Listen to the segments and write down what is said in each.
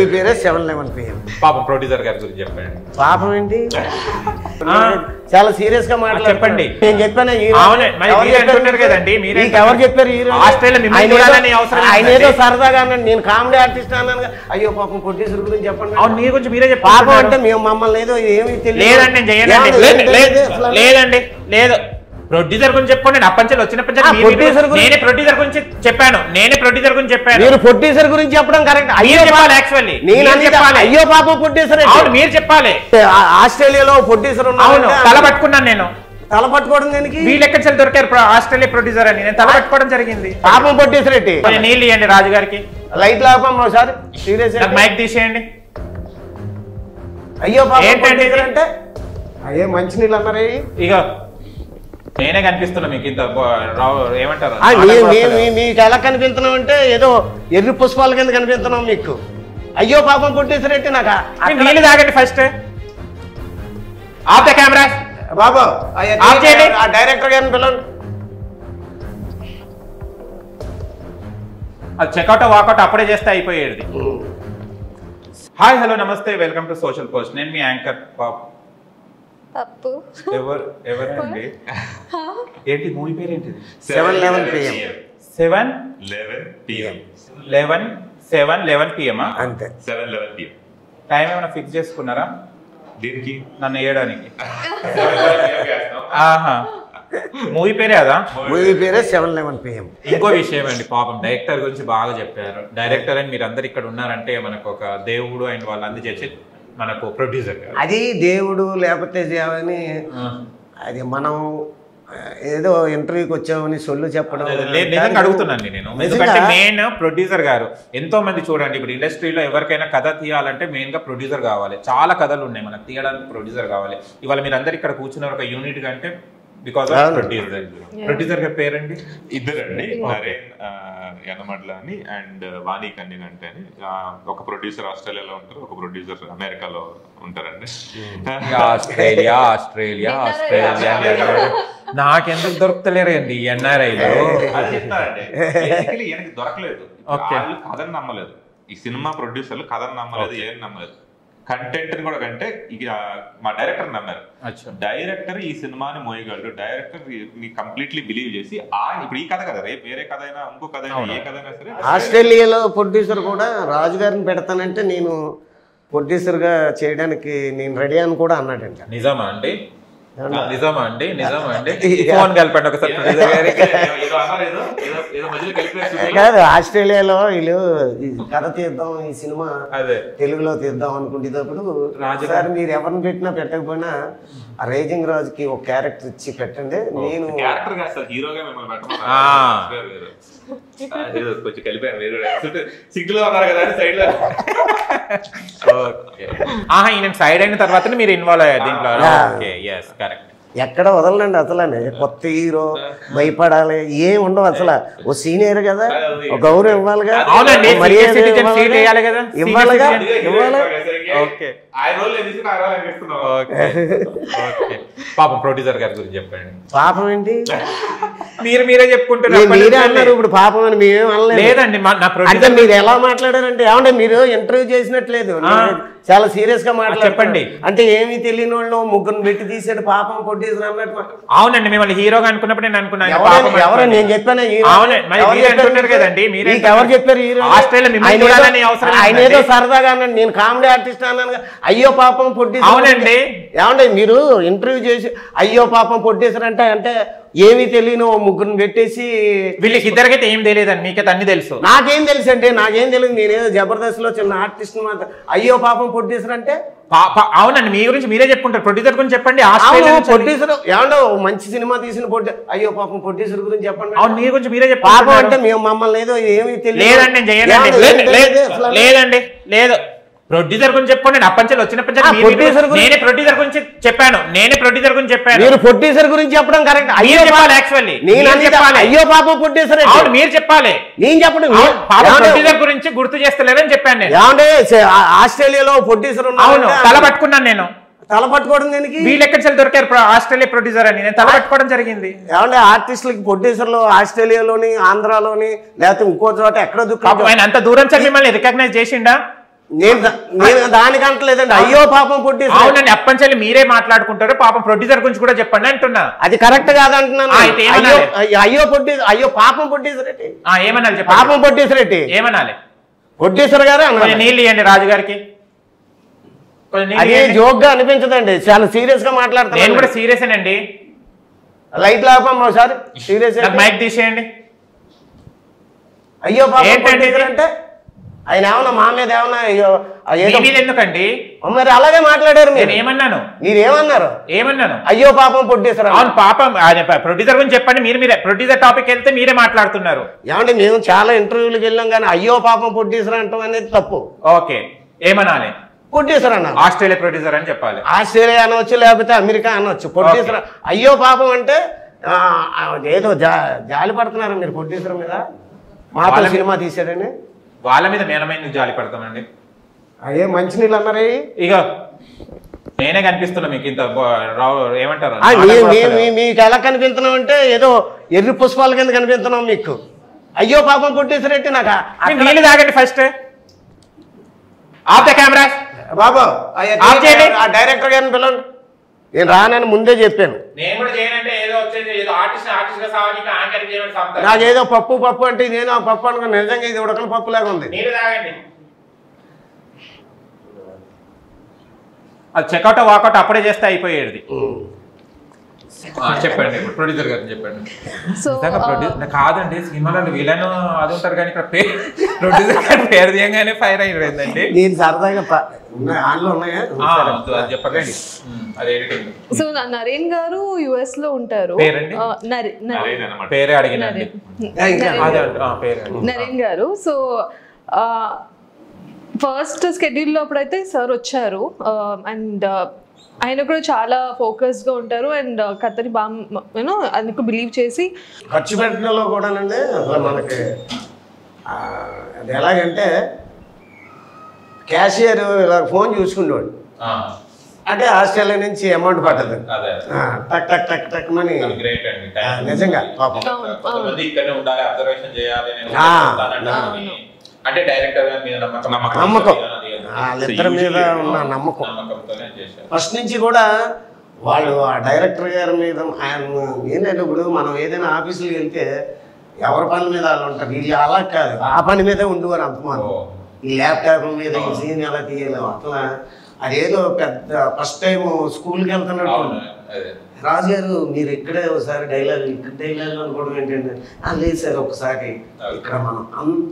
పేరే seven eleven P M producer గారి గురించి చెప్పండి పాపం ఏంటి ఆ. చాలా సీరియస్ గా మాట్లాడు చెప్పండి. నేను చెప్పాను హీరో అవునే, మరి ఎవరు మీరే చెప్పారు అంటున్నారు మీకు? కదండి, మీరే మీకు ఎవరు అంటున్నారు. చెప్పారు హీరో ఆస్ట్రేలియా మిమ్మల్ని ఆయన ఏదో- చూడాలని అవసరం ఆయన ఏంటండి? ఏదో సరదాగా అన్నాడు నేను కామెడీ ఆర్టిస్ట్ అన్నాను కదా. అయ్యో పాపం ప్రొడ్యూసర్ గురించి చెప్పండి అవును మీ గురించి మీరే పాపం చెప్పారు అంటే మేము మమ్మల్ని ఏదో ఏమి తెలియదు లేదండి నేను చేయనండి ఏమన్నా లేదు, ఏం లేదు, తెలియదు అసలు? లేదండి లేదు ప్రొడ్యూసర్ గురించి చెప్పుకోండి నేను అప్పంచెలు వచ్చినప్పటి ఆ, నుంచి మీ- producer గురించి- నేనే ప్రొడ్యూసర్ గురించి చెప్పాను నేనే ప్రొడ్యూసర్ గురించి చెప్పాను మీరు ప్రొడ్యూసర్ గురించి చెప్పడం కరెక్ట్ అయ్యో మీరు చెప్పాలి పాపం. యాక్చువల్లీ నేను మీరు అనేది చెప్పాలి అయ్యో పాపం ప్రొడ్యూసర్ అవును మీరు చెప్పాలి ఆస్ట్రేలియాలో ప్రొడ్యూసర్ అవును తల పట్టుకున్నాను నేను తల పట్టుకోవడం దేనికి వీళ్ళు ఎక్కడ చెల్లి దొరికారు ప్ర- ఆస్ట్రేలియా ప్రొడ్యూసర్ అని నేను తల పట్టుకోవడం జరిగింది పాపం ప్రొడ్యూసర్ ఏంటి కొంచెం నీళ్ళు ఇవ్వండి రాజు గారికి లైట్ లాపం ఒకసారి సీరియస్ నాకు మైక్ తీసేయండి అయ్యో పాపం ఏంటండి ప్రొడ్యూసర్ ఇది? అంటే అయ్యే మంచినీళ్ళు అన్నారే ఇక నేనే కనిపిస్తున్నా మీకు ఇంత బో- రావు ఏమంటారు ఆ, మీ- మీ- మాట్లాడకూడదు. మీ- మీకు ఎలా కనిపిస్తున్నాం అంటే ఏదో ఎర్రి పుష్పాల కింద కనిపిస్తున్నాం మీకు అయ్యో పాపం ప్రొడ్యూసర్ ఏంటి నాకు ఆ- మీరు నీళ్ళు తాగండి ఫస్ట్ ఆఫ్ ద కెమెరా బాబు ఆఫ్ చేయండి. ఆ డైరెక్టర్ గారిని పిలవండి అది చెక్అవుట్ వాకౌట్ అప్పుడే చేస్తే అయిపోయేది హాయ్ హలో నమస్తే వెల్కమ్ టు సోషల్ పోస్ట్ నేను మీ యాంకర్ పాప్ పప్పు ఎవరు ఎవరండి ఏంటి మూవీ పేరు ఏంటిది seven eleven PM seven 11 p.m. Eleven seven eleven పిఎమా అంతే 7 11 p.m. టైం ఏమైనా ఫిక్స్ చేసుకున్నారా దీనికి నన్ను వేయడానికి ఆహా మూవీ పేరే అదా మూవీ పేరే సెవెన్ లెవెన్ పిఎం ఇంకో విషయం అండి పాపం డైరెక్టర్ గురించి బాగా చెప్పారు డైరెక్టర్ అని మీరు అందరు ఇక్కడ ఉన్నారంటే మనకు ఒక దేవుడు అండ్ వాళ్ళందరూ చేసి మనకు ప్రొడ్యూసర్ గారు అది దేవుడు లేకపోతే దేవని అది మనం ఆ, ఏదో ఇంటర్వ్యూకి వచ్చామని సొల్లు చెప్పడం లేదు నిజంగా అడుగుతున్నాను నేను ఎందుకంటే మెయిన్ ప్రొడ్యూసర్ గారు ఎంతో మంది చూడండి ఇప్పుడు ఇండస్ట్రీలో ఎవరికైనా కథ తీయాలంటే మెయిన్ గా ప్రొడ్యూసర్ కావాలి చాలా కథలు ఉన్నాయి మనకు తీయడానికి ప్రొడ్యూసర్ కావాలి ఇవాళ మీరు అందరు ఇక్కడ కూర్చున్నారు ఒక యూనిట్ గా అంటే బికాస్ ఆఫ్ అవును. ప్రొడ్యూసర్ ప్రొడ్యూసర్ గారి పేరండి ఇద్దరండి నరేన్ ఆ, యనమడ్ల అని అండ్ వాణి కన్యగంట అని ఆ, ఒక ప్రొడ్యూసర్ ఆస్ట్రేలియాలో ఉంటారు ఒక ప్రొడ్యూసర్ అమెరికాలో ఉంటారండి ఆస్ట్రేలియా ఆస్ట్రేలియా ఆస్ట్రేలియా నాకెందుకు దొరుకుతలేరండి ఎన్ఆర్ఐలో అది చెప్తారండి Basically ఈయనకి దొరకలేదు Okay. వాళ్ళు కథను నమ్మలేదు ఈ సినిమా ప్రొడ్యూసర్లు కథను నమ్మలేదు ఏం నమ్మలేదు కంటెంట్ ని కూడా కంటే ఇక మా డైరెక్టర్ నమ్మారు అచ్చా డైరెక్టర్ ఈ సినిమాని మోయగలడు డైరెక్టర్ ని కంప్లీట్లీ బిలీవ్ చేసి ఆ ఇప్పుడు ఈ కథ కదా రేపు వేరే కథ అయినా ఇంకో కథ అయినా ఏ కథ అయినా సరే ఆస్ట్రేలియాలో ప్రొడ్యూసర్ కూడా రాజు గారిని పెడతానంటే నేను ప్రొడ్యూసర్గా చేయడానికి నేను రెడీ అని కూడా అన్నాడంట నిజమా అండి నిజమా అండి నిజమా అండి ఫోన్ కలపండి ఒకసారి ప్రొడ్యూసర్ గారికి ఏదో అన్నారు ఏదో ఏదో ఏదో మధ్యలో కలిపేసి కాదు ఆస్ట్రేలియాలో వీళ్ళు ఈ కథ తీద్దాం ఈ సినిమా అదే తెలుగులో తీద్దాం అనుకునేటప్పుడు రాజు సార్ మీరు ఎవరిని పెట్టినా పెట్టకపోయినా ఆ రేజింగ్ రాజుకి ఒక క్యారెక్టర్ ఇచ్చి పెట్టండి నేను క్యారెక్టర్ గా అసలు హీరోగా మిమ్మల్ని పెట్టమన్నారు ఆ. వేరు, వేరు. ఆ, ఏదో కొంచెం కలిపాను మీరు సిగ్గులో ఉన్నారు కదా సైడ్ లో ఆహా ఈయన సైడ్ అయిన తర్వాతనే మీరు ఇన్వాల్వ్ అయ్యారు దీంట్లో Ah. ఓకే ఎస్ కరెక్ట్ ఎక్కడ వదలండి అసలు కొత్త హీరో భయపడాలి ఏం ఉండవు అసలు ఓ సీనియర్ కదా ఒక గౌరవం ఇవ్వాలిగా అవునండి ఓ మర్యాద సీనియర్ సిటిజన్ ఇవ్వాలిగా. సీట్ వేయాలి కదా ఇవ్వాలిగా Senior citizen. ఇవ్వాలి ఓకే ఆ రోజు తీసుకుని ఆ రోజు అనిపిస్తున్నావు ఓకే ఓకే పాపం ప్రొడ్యూసర్ గారి గురించి చెప్పండి పాపం ఏంటి మీరు మీరే చెప్పుకుంటున్నారు మీరు అప్పటి మీరే నుంచి అన్నారు ఇప్పుడు పాపం అని మేమేం అనలేదు లేదండి మా- నా అంటే ప్రొడ్యూసర్ మీరు ఎలా మాట్లాడారంటే ఏమంటే మీరు ఇంటర్వ్యూ చేసినట్లేదు నేను చాలా సీరియస్ గా మాట్లాడారు చెప్పండి. అంటే ఏమీ తెలియని వాళ్ళు ముగ్గురు పెట్టి తీసాడు పాపం కొట్టేసారు అన్నట్టు అవునండి మిమ్మల్ని హీరోగా అనుకున్నప్పుడు నేను అనుకున్నాను ఎవరు పాపం ఎవరు అనుకున్నాను. నేను చెప్పాను హీరో అవునే, మరి ఎవరు మీరే చెప్పారు అంటున్నారు మీకు? కదండి, మీరే మీకు ఎవరు అంటున్నారు. చెప్పారు హీరో ఆస్ట్రేలియా మిమ్మల్ని ఆయన ఏదో- చూడాలని అవసరం ఆయన ఏంటండి? ఏదో సరదాగా అన్నాడు నేను కామెడీ ఆర్టిస్ట్ అన్నాను కదా. అయ్యో పాపం పొట్టి అవునండి. ఏమండి మీరు ఇంటర్వ్యూ చేసి అయ్యో పాపం పొట్టేశారంటే అంటే ఏమీ తెలియని ఓ ముగ్గురిని పెట్టేసి వీళ్ళకి ఇద్దరికైతే ఏం తెలియదండి మీకైతే అన్ని తెలుసు నాకేం తెలుసు అంటే నాకేం తెలియదు నేనేదో జబర్దస్త్ లో చిన్న ఆర్టిస్ట్ మాత్రం అయ్యో పాపం పొట్టేశారంటే పా- పా- అవునండి మీ గురించి మీరే చెప్పుకుంటారు ప్రొడ్యూసర్ గురించి చెప్పండి అవును ఆస్ట్రేలియా నుంచి అని. ప్రొడ్యూసర్ ఏమండో మంచి సినిమా తీసిన ప్రొడ్యూ అయ్యో పాపం ప్రొడ్యూసర్ గురించి చెప్పండి అవును మీ గురించి మీరే పాపం చెప్పుకుంటారు అంటే మేము మమ్మల్ని ఏదో ఏమీ తెలియదు లేదండి నేను చేయనండి ఏమండి, లేదు, ఏం లేదు, తెలియదు అసలు? లేదండి లేదు ప్రొడ్యూసర్ గురించి చెప్పుకోండి నేను అప్పంచెలు వచ్చినప్పటి ఆ, నుంచి మీ- producer గురించి- నేనే ప్రొడ్యూసర్ గురించి చెప్పాను నేనే ప్రొడ్యూసర్ గురించి చెప్పాను మీరు ప్రొడ్యూసర్ గురించి చెప్పడం కరెక్ట్ అయ్యో మీరు చెప్పాలి పాపం- యాక్చువల్లీ నేను మీరు అనేది చెప్పాలి అయ్యో పాపం ప్రొడ్యూసర్ అవును మీరు చెప్పాలి నేను చెప్పడం అవును, పాపం ఏమండి, ప్రొడ్యూసర్ గురించి గుర్తు చేస్తలేరని చెప్పాను నేను ఏమండి సే- ఆ- ఆస్ట్రేలియాలో ప్రొడ్యూసర్ అవును తల పట్టుకున్నాను నేను తల పట్టుకోవడం దేనికి వీళ్ళు ఎక్కడ చెల్లి దొరికారు ప్ర- ఆస్ట్రేలియా ప్రొడ్యూసర్ అని నేను తల పట్టుకోవడం జరిగింది ఏమంటే ఆర్టిస్టులకి ప్రొడ్యూసర్లు ఆస్ట్రేలియాలోని ఆంధ్రాలోని లేకపోతే ఇంకో చోట ఎక్కడ పాపం దుఃఖం ఆయన అంత దూరం సార్ మిమ్మల్ని రికగ్నైజ్ చేసిండా నేను దా- నేను దానికి అంటలేదండి అయ్యో పాపం పుట్టి అవునండి అప్పంచెల్లి మీరే మాట్లాడుకుంటారు పాపం ప్రొడ్యూసర్ గురించి కూడా చెప్పండి అంటున్నా అది కరెక్ట్ కాదంటున్నాను ఆ, అయితే అయ్యో ఏమనాలి? అయ్యో- అయ్యో పొట్టి అయ్యో పాపం పొట్టేశ్వరెడ్డి ఆ, ఏమనాలి చెప్పండి పాపం పొట్టేశ్వరెడ్డి ఏమనాలి పొట్టేశ్వర గారు కొంచెం అన్నారు నీళ్ళు ఇవ్వండి రాజుగారికి కొంచెం నీళ్ళు అది ఇవ్వండి. జోక్ గా అనిపించదండి చాలా సీరియస్ గా నేను మాట్లాడుతున్నాను కూడా సీరియస్ అండి లైట్ లాపమ్మ ఒకసారి సీరియస్ నాకు మైక్ తీసేయండి అయ్యో పాపం ఏంటండి ఇది? పొట్టేశ్వర అంటే ఆయన ఏమన్నా మా మీద ఏమన్నా అయ్యో ఆ మీ ఏదో మీద ఎందుకండి మరి అలాగే మాట్లాడారు నేను మీరు ఏమన్నాను మీరు ఏమన్నారు ఏమన్నాను అయ్యో పాపం పొట్టేశ్వర అవును పాపం ప్రొడ్యూసర్ గురించి చెప్పండి మీరు మీరే ప్రొడ్యూసర్ టాపిక్ వెళ్తే మీరే మాట్లాడుతున్నారు ఏమంటే మేము చాలా ఇంటర్వ్యూలకు వెళ్ళాం కానీ అయ్యో పాపం పొట్టేశ్వర అంటాం అనేది తప్పు ఓకే ఏమనాలి పొట్టేశ్వర అన్నారు ఆస్ట్రేలియా ప్రొడ్యూసర్ అని చెప్పాలి ఆస్ట్రేలియా అనవచ్చు లేకపోతే అమెరికా అనవచ్చు పొట్టేశ్వర అయ్యో పాపం అంటే ఆ, ఆ, ఏదో జా జాలి పడుతున్నారు మీరు పొట్టేశ్వర మీద మాతో వాళ్ళ- సినిమా తీసారని వాళ్ళ మీద మేనమైన జాలి పడతామండి అయ్యే మంచినీళ్ళు అన్నారే ఇక నేనే కనిపిస్తున్నా మీకు ఇంత బో- రావు ఏమంటారు ఆ, మీ- మీ- మీ- మీకు ఎలా కనిపిస్తున్నాం అంటే ఏదో ఎర్రి పుష్పాల కింద కనిపిస్తున్నాం మీకు అయ్యో పాపం పొట్టేశ్వరెట్టి నాకు ఆ- మీరు నీళ్ళు తాగండి ఫస్ట్ ఆఫ్ ద కెమెరా బాబు ఆ ఆఫ్ చేయండి. ఆ డైరెక్టర్ గారిని పిలవండి నేను రానని ముందే చెప్పాను నేను కూడా చేయనంటే ఏదో వచ్చేది ఏదో ఆర్టిస్ట్ ఆర్టిస్ట్ గా సావాలి యాంకర్ చేయమని నాకేదో పప్పు పప్పు అంటే నేను ఆ పప్పు అనుకున్నా నిజంగా ఇది ఉడకల పప్పు లాగా ఉంది నీళ్ళు తాగండి అది చెక్అవుట్ వాకౌట్ అప్పుడే చేస్తే అయిపోయేది ఆ, చెప్పండి ఇప్పుడు ప్రొడ్యూసర్ గారు చెప్పండి సో నిజంగా ప్రొడ్యూసర్ కాదండి సినిమాలో విలన్ అది ఉంటారు కానీ ఇక్కడ పేరు ప్రొడ్యూసర్ గారి పేరు తీయంగానే ఫైర్ అయ్యిందండి నేను సరదాగా ప- ఉన్నాయి ఆన్లో ఉన్నాయా ఆ, వద్దు, అది చెప్పకండి ఉమ్, అది ఎడిటింగ్ సో నా- నరేన్ గారు యుఎస్ లో ఉంటారు పేరండి? ఆ, నరే- నరే- అదే అనమాట పేరే అడిగినండి ఏ, ఇంకా నరేన్ అదే గారు. ఆ, పేరు అడిగిన. నరేన్ గారు సో ఫస్ట్ స్కెడ్యూల్లో అప్పుడైతే సార్ వచ్చారు అండ్ ఆయన కూడా చాలా focused గా ఉంటారు అండ్ కథని బాగా యూనో అందుకు బిలీవ్ చేసి ఖర్చు పెట్టడంలో కూడానండి అసలు మనకి ఆ, అది ఎలాగంటే క్యాషియర్ ఇలా ఫోన్ చూసుకునేవాడు ఆ, అంటే ఆస్ట్రేలియా నుంచి అమౌంట్ పడ్డది అదే ఆ, టక్ టక్ టక్ టక్ మని గ్రేట్ అండి ఆ, నిజంగా పాపం. కొంతమంది ఇక్కడనే ఉండాలి అబ్జర్వేషన్ చేయాలి నేను ఆ. ఉంటానంటారు అని. అంటే డైరెక్టర్ గారి మీద నమ్మకం నమ్మకం. నమ్మకం అది అది. వాళ్ళిద్దరి మీద ఉన్న నమ్మకం నమ్మకంతోనే చేశారు ఫస్ట్ నుంచి కూడా వాళ్ళు ఆ డైరెక్టర్ గారి మీద ఆయన ఏంటంటే ఇప్పుడు మనం ఏదైనా ఆఫీసులకు వెళ్తే ఎవరి పని మీద వాళ్ళు ఉంటారు వీళ్ళు అలా కాదు ఆ పని మీదే ఉండేవారు అంతమంది ఓ. ఈ ల్యాప్టాప్ మీద ఈ సీన్ ఎలా తీయలేము అట్లా అదేదో పెద్ద ఫస్ట్ టైం స్కూల్కి వెళ్తున్నట్టు అవును అదే రాజు గారు మీరు ఇక్కడే ఒకసారి డైలాగ్ ఇక్కడ డైలాగ్ అనుకోవడం ఏంటంటే "ఆ, లేదు సార్ ఒకసారి ఇక్కడ మనం అంత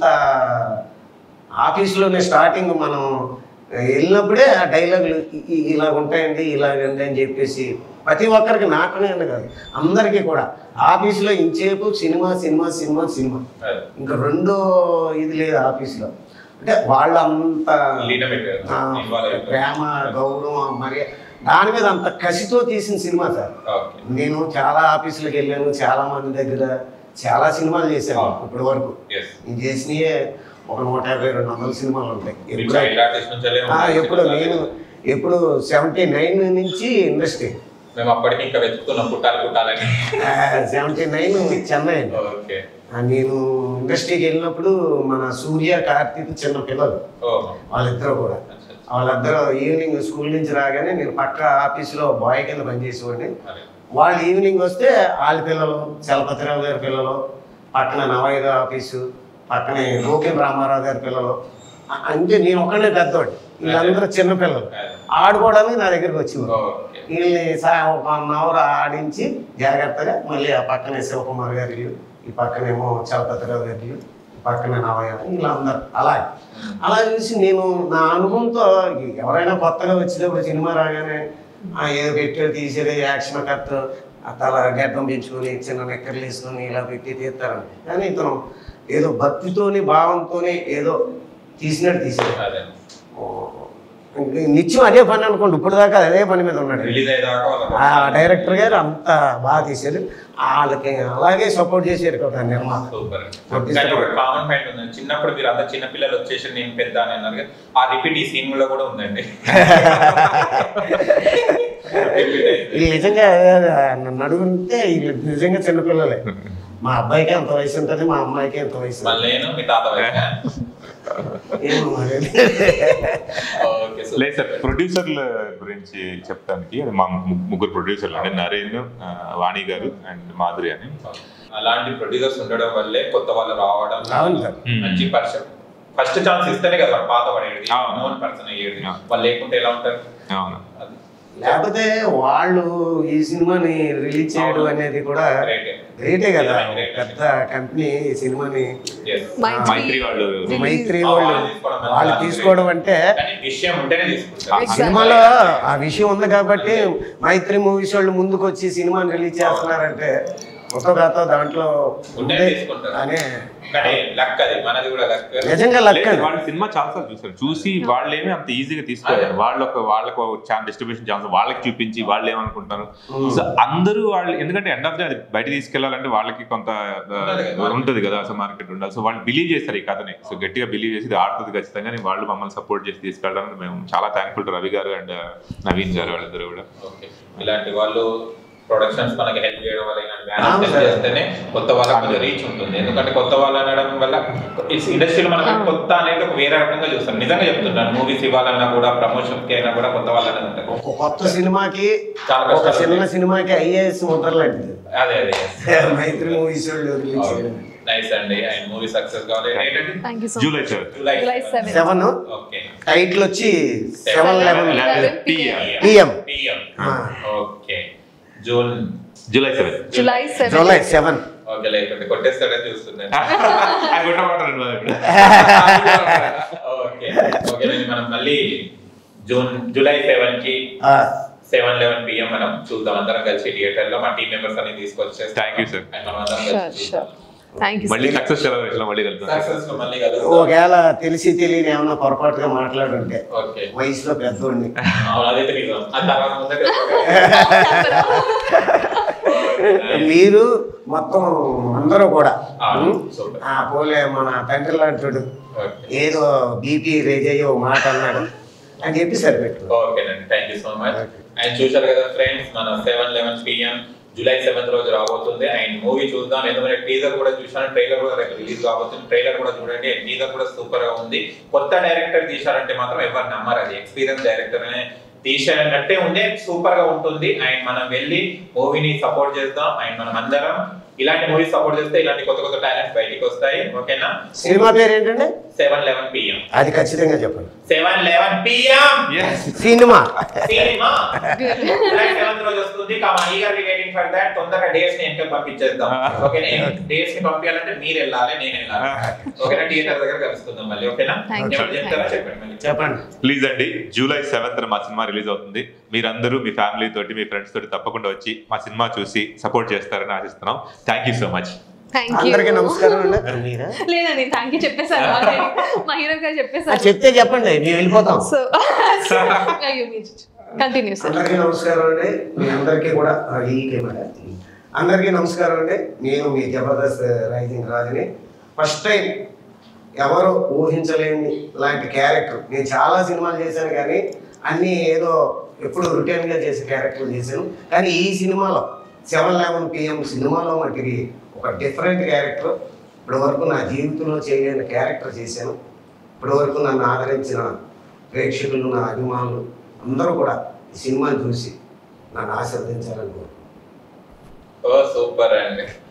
ఆఫీస్లోనే స్టార్టింగ్ మనం వెళ్ళినప్పుడే ఆ డైలాగులు ఇ- ఇ- ఇలాగ ఉంటాయండి ఇలాగండి అని చెప్పేసి ప్రతి ఒక్కరికి నాకునే అని కాదు అందరికీ కూడా ఆఫీస్లో ఇంచేపు సినిమా సినిమా సినిమా సినిమా అదే ఇంకా రెండో ఇది లేదు ఆఫీస్లో అంటే వాళ్ళంత లీన పెట్టారు ఆ, ఇన్వాల్వ్ అయిపోయారు. ప్రేమ గౌరవం మరి దాని మీద అంత కసితో తీసిన సినిమా సార్ ఓకే నేను చాలా ఆఫీసులకు వెళ్ళాను చాలా మంది దగ్గర చాలా సినిమాలు చేశాను ఇప్పటి వరకు ఎస్ నేను చేసినయే ఒక నూట యాభై రెండు వందల సినిమాలు ఉంటాయి మీరు ఎప్పుడు చైల్డ్ ఆర్టిస్ట్ నుంచి వెళ్ళే ఆ, ఉన్నారు. ఎప్పుడు నేను ఎప్పుడు సెవెంటీ నైన్ నుంచి ఇండస్ట్రీ మేము అప్పటికి ఇంకా వెతుకుతున్నాం పుట్టాలి పుట్టాలని సెవెంటీ నైన్ చెన్నై అండి. ఓకే ఆ, నేను ఇండస్ట్రీకి వెళ్ళినప్పుడు మన సూర్య కార్తీక్ చిన్న పిల్లలు ఓ వాళ్ళిద్దరూ కూడా అచ్చా. వాళ్ళిద్దరూ ఈవినింగ్ స్కూల్ నుంచి రాగానే నేను పక్క ఆఫీస్లో బాయ్ కింద పనిచేసేవాడిని అదే. వాళ్ళు ఈవినింగ్ వస్తే వాళ్ళ పిల్లలు చలపతిరావు గారి పిల్లలు పక్కన నవైద ఆఫీసు పక్కనే రోకిం రామారావు గారి పిల్లలు అ- అంటే నేను ఒక్కడే పెద్దవాడు వీళ్ళందరూ చిన్న పిల్లలు ఆడుకోవడానికి నా దగ్గరికి వచ్చేవారు ఓకే వీళ్ళని సా- ఒక వన్ అవర్ ఆడించి జాగ్రత్తగా మళ్ళీ ఆ పక్కనే శివకుమార్ గారి ఇల్లు ఈ పక్కనేమో చలపతిరావు గారి ఇల్లు ఈ పక్కనే నవయ్య వీళ్ళందరూ అలా అలా చూసి నేను నా అనుభవంతో ఎవరైనా కొత్తగా వచ్చినప్పుడు సినిమా రాగానే ఆ ఏదో పెట్టాడు తీసేది యాక్షన్ కట్ ఆ తల గడ్డం పెంచుకొని చిన్న నెక్కర్లు వేసుకొని ఇలా పెట్టి తీస్తారని కానీ ఇతను ఏదో భక్తితోని భావంతోని ఏదో తీసినట్టు తీసాడు అదే నిత్యం అదే పని అనుకోండి ఇప్పుడు దాకా అదే పని మీద ఉన్నాడు రిలీజ్ అయ్యేదాకా వాళ్ళకి ఆ డైరెక్టర్ గారు అంత బాగా తీశారు వాళ్ళకి అలాగే సపోర్ట్ చేశారు కదా నిర్మాత సూపర్ కానీ ఒక కామన్ పాయింట్ ఉంది చిన్నప్పుడు మీరు అంత చిన్న పిల్లలు వచ్చేసి నేను పెద్ద అని అన్నారు కదా, ఆ రిపీట్ ఈ సీన్ లో కూడా ఉందండి Repeat అయింది. వీళ్ళు నిజంగా నన్ను అడుగుంటే వీళ్ళు నిజంగా చిన్నపిల్లలే మా అబ్బాయికి ఎంత వయసు ఉంటుంది మా అమ్మాయికి ఎంత వయసు మళ్ళీ నేను మీ తాత వయసా? ఏమో మరి. ఓకే సార్ లేదు సార్ ప్రొడ్యూసర్ల గురించి చెప్పడానికి అది మా ము- ముగ్గురు ప్రొడ్యూసర్లు అండి నరేన్ ఆ, వాణి గారు అండ్ మాధురి అని అలాంటి ప్రొడ్యూసర్స్ ఉండడం వల్లే కొత్త వాళ్ళు రావడం అవును సార్. మంచి పర్సన్ ఫస్ట్ ఛాన్స్ ఇస్తేనే కదా వాడు పాత పడేది అవును. నోన్ పర్సన్ అయ్యేది అవును. వాళ్ళు లేకుంటే ఎలా ఉంటారు అవును అది లేకపోతే వాళ్ళు ఈ సినిమాని రిలీజ్ చేయడం అనేది కూడా Great. గ్రేటే కదా నిజమే, great. పెద్ద కంపెనీ ఈ సినిమాని Yes. మైత్రి వాళ్ళు మైత్రి ఆ, వాళ్ళు వాళ్ళు తీసుకోవడం మంచిది. వాళ్ళు తీసుకోవడం అంటే కానీ విషయం ఉంటేనే తీసుకుంటారు Exactly. సినిమాలో ఆ విషయం ఉంది కాబట్టి మైత్రి మూవీస్ వాళ్ళు ముందుకు వచ్చి సినిమాని రిలీజ్ చేస్తున్నారంటే కొత్త కథ దాంట్లో ఉంటే ఉండే తీసుకుంటారు అనే కానీ లక్ అది మనది కూడా లక్ నిజంగా లక్ లేదు, అండి వాళ్ళ సినిమా చాలా సార్లు చూసారు చూసి వాళ్ళేమి అంత ఈజీగా తీసుకోలేరు వాళ్ళ ఒక వాళ్ళకు చాలా డిస్ట్రిబ్యూషన్ ఛాన్స్ వాళ్ళకి చూపించి వాళ్ళు ఏమనుకుంటారు సో అందరూ వాళ్ళు ఎందుకంటే ఎండ్ ఆఫ్ డే అది బయట తీసుకెళ్లాలంటే వాళ్ళకి కొంత ఉంటది కదా. ఉంటుంది కదా అసలు మార్కెట్ ఉండాలి సో వాళ్ళు బిలీవ్ చేస్తారు ఈ కథని సో గట్టిగా బిలీవ్ చేసి ఇది ఆడుతుంది ఖచ్చితంగా అని వాళ్ళు మమ్మల్ని సపోర్ట్ చేసి తీసుకెళ్ళడానికి మేము చాలా థ్యాంక్ఫుల్ రవి గారు అండ్ నవీన్ గారు వాళ్ళిద్దరు కూడా ఓకే ఇలాంటి వాళ్ళు ప్రొడక్షన్స్ మనకి హెల్ప్ చేయడం వల్ల ఇలాంటి అవును బ్యాలెన్స్ సార్. చేస్తేనే కొత్త వాళ్ళకి కొంచెం రీచ్ ఉంటుంది ఎందుకంటే కొత్త వాళ్ళు అనడం వల్ల ఇండస్ట్రీలో మనకి కొత్త అనేది ఒక వేరే రకంగా చూస్తాం నిజంగా చెప్తున్నాను మూవీస్ ఇవ్వాలన్నా కూడా ప్రమోషన్ కి అయినా కూడా కొత్త వాళ్ళు అనేది ఉంటారు ఒక కొత్త సినిమాకి చాలా ఒక కష్టాలు చిన్న ఉన్నాయి. సినిమాకి ఐఏఎస్ ముద్రలాంటిది అదే అదే మైత్రి మూవీస్ వాళ్ళు రిలీజ్ చేయడం నైస్ అండి అండ్ మూవీ సక్సెస్ కావాలి ఏంటండి thank you so July seven July July seven seven okay title వచ్చి seven eleven PM. PM PM ఆ. Okay June July seven July seven July seven okay లేకుంటే కొట్టేస్తాడని చూస్తున్నాను అది కొట్టమంటారు మరి ఇప్పుడు. ఓకే ఓకే అండి మనం మళ్ళీ జూన్ జూలై సెవెన్ కి సెవెన్ లెవెన్ పిఎం మనం చూద్దాం అందరం కలిసి థియేటర్ లో మా టీం మెంబర్స్ అన్ని తీసుకొచ్చేస్తాం Thank you, sir. And మనం అందరం షూర్ కలిసి షూర్ థ్యాంక్ యూ మళ్ళీ సక్సెస్ సెలబ్రేషన్ మళ్ళీ కలుద్దాం సక్సెస్ లో మళ్ళీ కలుద్దాం ఒకవేళ తెలిసి తెలియని ఏమన్నా పొరపాటుగా మాట్లాడుంటే ఓకే వయసులో పెద్దోడిని అవును అదైతే నిజం ఆ తర్వాత ముందర మీరు మొత్తం అందరూ కూడా ఆ, ఉం? సూపర్. ఆ పోలే మన తండ్రి లాంటి ఓకే ఏదో బీపీ రేజ్ అయ్యో మాట అన్నాడు అని చెప్పి సరిపెట్టు ఓకేనండి thank you so much and చూశారు కదా ఫ్రెండ్స్ మన seven eleven PM July seventh రోజు రాబోతుంది అండ్ మూవీ చూద్దాం ఎందుకంటే టీజర్ కూడా చూసాను ట్రైలర్ కూడా రేపు రిలీజ్ కాబోతుంది ట్రైలర్ కూడా చూడండి టీజర్ కూడా సూపర్ గా ఉంది కొత్త డైరెక్టర్ తీశారంటే మాత్రం ఎవరు నమ్మరు అది ఎక్స్పీరియన్స్ డైరెక్టర్ తీసారంటే ఉండే సూపర్ గా ఉంటుంది అండ్ మనం వెళ్ళి మూవీని సపోర్ట్ చేద్దాం అండ్ మనం అందరం ఇలాంటి మూవీస్ సపోర్ట్ చేస్తే ఇలాంటి కొత్త కొత్త టాలెంట్స్ బయటికి వస్తాయి ఓకేనా సినిమా పేరు ఏంటంటే సెవెన్ లెవెన్ పిఎం అది ఖచ్చితంగా చెప్పండి seven eleven PM cinema cinema July seventh రోజు వస్తుంది comma eagerly waiting for that తొందరగా డేట్స్ ని వెనక పంపించేద్దాం ఓకే డేట్స్ ని పంపించాలంటే మీరు వెళ్ళాలి నేను వెళ్ళాలి ఓకేనా థియేటర్ దగ్గర కలుసుకుందాం మళ్ళీ ఓకేనా Thank you. ఏమైనా చెప్తారా చెప్పండి మళ్ళీ చెప్పండి ప్లీజ్ అండి జూలై సెవెంత్ మా సినిమా రిలీజ్ అవుతుంది మీరందరూ మీ ఫ్యామిలీ తోటి మీ ఫ్రెండ్స్ తోటి తప్పకుండా వచ్చి మా సినిమా చూసి సపోర్ట్ చేస్తారని ఆశిస్తున్నాం thank you so much thank అందరికీ యూ నమస్కారం అండి మీరా లేదండి థ్యాంక్ యూ చెప్పేశారు already. మా హీరో గారు ఆ, చెప్పేశారు చెప్తే చెప్పండి మేము వెళ్ళిపోతాం సో కంటిన్యూ సార్ అందరికీ నమస్కారం అండి మీ అందరికీ కూడా ఆ, ఈ కెమెరా అందరికీ నమస్కారం అండి నేను మీ జబర్దస్త్ రైజింగ్ రాజుని ఫస్ట్ టైం ఎవరు ఊహించలేని లాంటి క్యారెక్టర్ నేను చాలా సినిమాలు చేశాను కానీ అన్నీ ఏదో ఎప్పుడు రిటర్న్గా చేసే క్యారెక్టర్లు చేశాను కానీ ఈ సినిమాలో సెవెన్ లెవెన్ పిఎం సినిమాలో మటుకి ఒక డిఫరెంట్ క్యారెక్టర్ ఇప్పటి వరకు నా జీవితంలో చేయలేని క్యారెక్టర్ చేశాను ఇప్పటి వరకు నన్ను ఆదరించిన ప్రేక్షకులు నా అభిమానులు అందరూ కూడా ఈ సినిమాని చూసి నన్ను ఆశీర్వదించాలని కోరుకుంటున్నాను. ఓ సూపర్ అండి